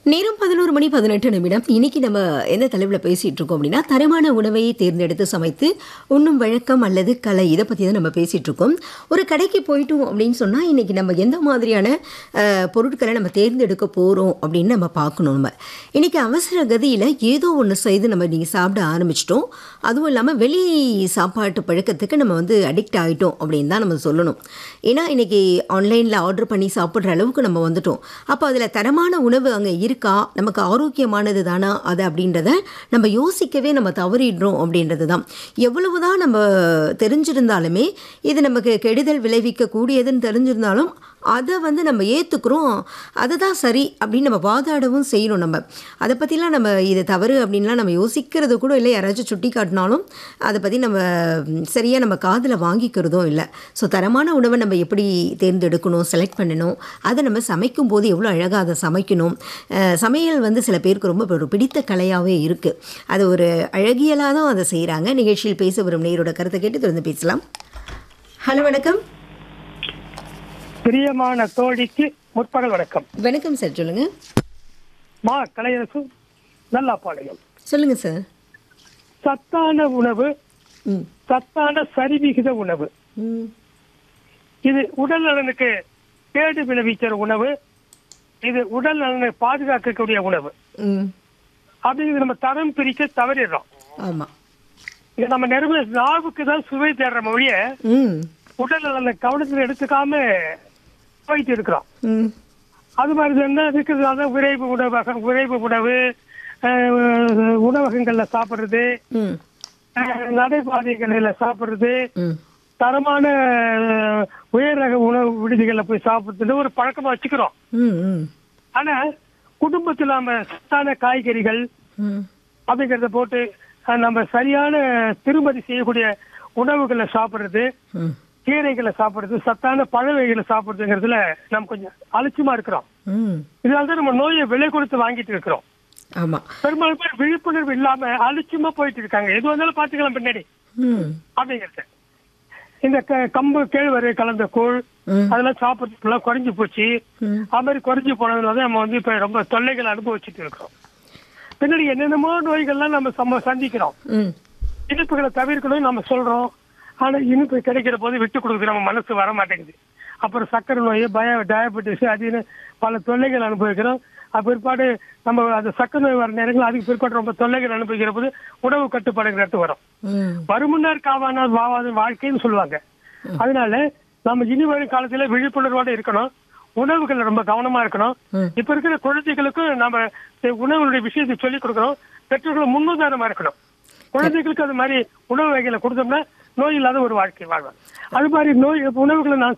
நேரம் பதினோரு மணி பதினெட்டு நிமிடம் இன்னைக்கு நம்ம எந்த தலைவில் பேசிட்டு இருக்கோம் அப்படின்னா தரமான உணவை தேர்ந்தெடுத்து சமைத்து உண்ணும் வழக்கம் அல்லது கலை இதை பற்றி தான் நம்ம பேசிட்டு இருக்கோம் ஒரு கடைக்கு போயிட்டோம் அப்படின்னு சொன்னால் இன்னைக்கு நம்ம எந்த மாதிரியான அஹ், பொருட்களை நம்ம தேர்ந்தெடுக்க போகிறோம் அப்படின்னு நம்ம பார்க்கணும் நம்ம இன்னைக்கு அவசர கதியில் ஏதோ ஒன்று செய்து நம்ம இன்னைக்கு சாப்பிட ஆரம்பிச்சிட்டோம் அதுவும் இல்லாமல் வெளி சாப்பாட்டு பழக்கத்துக்கு நம்ம வந்து அடிக்ட் ஆகிட்டோம் அப்படின்னு தான் நம்ம சொல்லணும் ஏன்னா இன்னைக்கு ஆன்லைனில் ஆர்டர் பண்ணி சாப்பிட்ற அளவுக்கு நம்ம வந்துட்டோம் அப்போ அதில் தரமான உணவு அங்கே இருக்கா நமக்கு ஆரோக்கியமானது தானா அது அப்படின்றத நம்ம யோசிக்கவே நம்ம தவறிடுறோம் அப்படின்றது தான் எவ்வளவு தான் நம்ம தெரிஞ்சிருந்தாலுமே இது நமக்கு கெடுதல் விளைவிக்க கூடியதுன்னு தெரிஞ்சிருந்தாலும் அதை வந்து நம்ம ஏற்றுக்கிறோம் அதுதான் சரி அப்படின்னு நம்ம வாதாடவும் செய்யணும் நம்ம அதை பற்றிலாம் நம்ம இது தவறு அப்படின்லாம் நம்ம யோசிக்கிறது கூட இல்லை யாராச்சும் சுட்டி காட்டினாலும் அதை பற்றி நம்ம சரியாக நம்ம காதில் வாங்கிக்கிறதும் இல்லை ஸோ தரமான உணவை நம்ம எப்படி தேர்ந்தெடுக்கணும் செலக்ட் பண்ணணும் அதை நம்ம சமைக்கும் போது எவ்வளோ அழகாக அதை சமைக்கணும் அஹ் சமையல் வந்து சில பேருக்கு ரொம்ப ஒரு பிடித்த கலையாகவே இருக்குது அது ஒரு அழகியலாக தான் அதை செய்கிறாங்க நிகழ்ச்சியில் பேச வரும் நேரோட கருத்தை கேட்டு தொடர்ந்து பேசலாம் ஹலோ வணக்கம் பிரியமான தோழிக்கு முற்பகல் வணக்கம் வணக்கம் சார் சொல்லுங்கள் மா கலையரசு நல்லா பாளையம் சொல்லுங்கள் சார் சத்தான உணவு ம் சத்தான சரிவிகித உணவு ம் இது உடல் நலனுக்கு கேடு விளைவிக்கிற உணவு இது உடல் நலனை பாதுகாக்கக்கூடிய உணவு ம் அப்படிங்கிறது நம்ம தரம் பிரிக்க தவறிடுறோம் ஆமாம் இது நம்ம நிறைய நாவுக்கு தான் சுவை தேடுற மொழிய ம் உடல் நலனை கவனத்தில் எடுத்துக்காம போயிட்டு இருக்கிறோம் ம் அது மாதிரி என்ன இருக்கிறதுனால விரைவு உணவகம் விரைவு உணவு அஹ், உணவகங்கள்ல சாப்பிடுறது ம் அஹ், நடைபாதைகளில் சாப்பிடுறது ம் தரமான அஹ், உயர் ரக உணவு விடுதிகளில் போய் சாப்பிடுறது ஒரு பழக்கமா வச்சுக்கிறோம் ம் ம் ஆனா குடும்பத்துல நம்ம சத்தான காய்கறிகள் ம் அப்படிங்கறத போட்டு அஹ், நம்ம சரியான திருமதி செய்யக்கூடிய உணவுகளை சாப்பிடுறது ம் கீரைகளை சாப்பிடுறது சத்தான பழ வகைகளை சாப்பிடுறதுங்கிறதுல நம்ம கொஞ்சம் அலட்சியமா இருக்கிறோம் ம் இதனால தான் நம்ம நோயை விலை கொடுத்து வாங்கிட்டு இருக்கிறோம் ஆமாம் பெரும்பாலும் பேர் விழிப்புணர்வு இல்லாம அலட்சியமா போயிட்டு இருக்காங்க எது வந்தாலும் பாத்துக்கலாம் பின்னாடி ம் அப்படிங்கிறது இந்த க- கம்பு கேழ்வரை கலந்த கூழ் ம் அதெல்லாம் சாப்பிட்றதுக்குள்ள குறைஞ்சு போச்சு ம் அது மாதிரி குறைஞ்சு போனதுனால தான் நம்ம வந்து இப்ப ரொம்ப தொல்லைகள் அனுபவிச்சுட்டு இருக்கிறோம் பின்னாடி என்னென்னமோ நோய்கள்லாம் நம்ம சம சந்திக்கிறோம் ம் இனிப்புகளை தவிர்க்கணும்னு நம்ம சொல்றோம் ஆனா இனிப்பு கிடைக்கிற போது விட்டு கொடுக்குற நம்ம மனசு வர மாட்டேங்குது அப்புறம் சக்கரை நோய் பய டயபெட்டிஸ் அதுன்னு பல தொல்லைகள் அனுபவிக்கிறோம் அது பிற்பாடு நம்ம அந்த சக்கரை நோய் வர நேரங்கள் அதுக்கு பிற்பாடு ரொம்ப தொல்லைகள் அனுபவிக்கிற போது உணவு கட்டுப்பாடுங்கிறது வரும் ம் வருமுன்னர் காவானால் வாவாத வாழ்க்கைன்னு சொல்லுவாங்க அதனால நம்ம இனி வரும் காலத்துல விழிப்புணர்வோட இருக்கணும் உணவுகள் ரொம்ப கவனமா இருக்கணும் ம். இப்ப இருக்கிற குழந்தைகளுக்கும் நம்ம இந்த உணவுடைய விஷயத்தை சொல்லிக் கொடுக்கணும் பெற்றோர்கள் முன்னுதாரணமா இருக்கணும் குழந்தைகளுக்கு அது மாதிரி உணவு வகைகளை கொடுத்தோம்னா நோய் இல்லாத ஒரு வாழ்க்கை வாழ்வாங்க அது மாதிரி நோய் உணவுகளை நான்